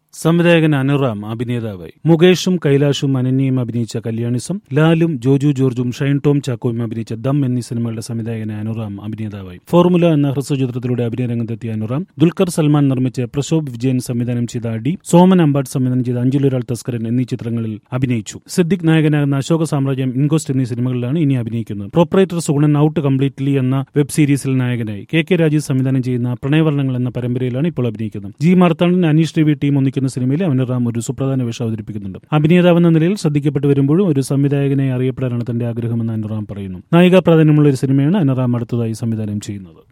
സംവിധായകൻ അനുറാം അഭിനേതാവായി മുകേഷും കൈലാഷും അനന്യയും അഭിനയിച്ച കല്യാണിസം ലാലും ജോജു ജോർജും ഷൈൻ ടോം ചാക്കോയും അഭിനയിച്ച ദം എന്നീ സിനിമകളുടെ സംവിധായകൻ അനുറാം അഭിനേതാവായി ഫോർമുല എന്ന ഹ്രസ്വചിത്രത്തിലൂടെ അഭിനയ രംഗത്തെത്തിയ അനുറാം ദുൽഖർ സൽമാൻ നിർമ്മിച്ച പ്രശോഭ് വിജയൻ സംവിധാനം ചെയ്ത അടി സോമൻ അമ്പാട് സംവിധാനം ചെയ്ത അഞ്ചുലൊരാൾ തസ്കരൻ എന്നീ ചിത്രങ്ങളിൽ അഭിനയിച്ചു സിദ്ദിഖ് നായകനാകുന്ന അശോക സാമ്രാജ്യം ഇൻകോസ്റ്റ് എന്നീ സിനിമകളിലാണ് ഇനി അഭിനയിക്കുന്നത് പ്രൊപ്പറേറ്റർ സുഗുണൻ ഔട്ട് കംപ്ലീറ്റ്ലി എന്ന വെബ് സീരീസിൽ നായകനായി കെ കെ രാജീവ് സംവിധാനം ചെയ്യുന്ന പ്രണയവർണ്ണങ്ങൾ എന്ന പരമ്പരയിലാണ് ഇപ്പോൾ അഭിനയിക്കുന്നത് ജി മാർത്താണ്ഡൻ അനീഷ് രവി ടീം ഒന്നിക്കുന്ന സിനിമയിൽ അവനറാം ഒരു സുപ്രധാന വേഷം അവതരിപ്പിക്കുന്നുണ്ട് അഭിനേതാവെന്ന നിലയിൽ ശ്രദ്ധിക്കപ്പെട്ടു വരുമ്പോഴും ഒരു സംവിധായകനെ അറിയപ്പെടാനാണ് തന്റെ ആഗ്രഹമെന്ന് അനുറാം പറയുന്നു നായിക പ്രാധാന്യമുള്ള ഒരു സിനിമയാണ് അനുറാം അടുത്തതായി സംവിധാനം ചെയ്യുന്നത്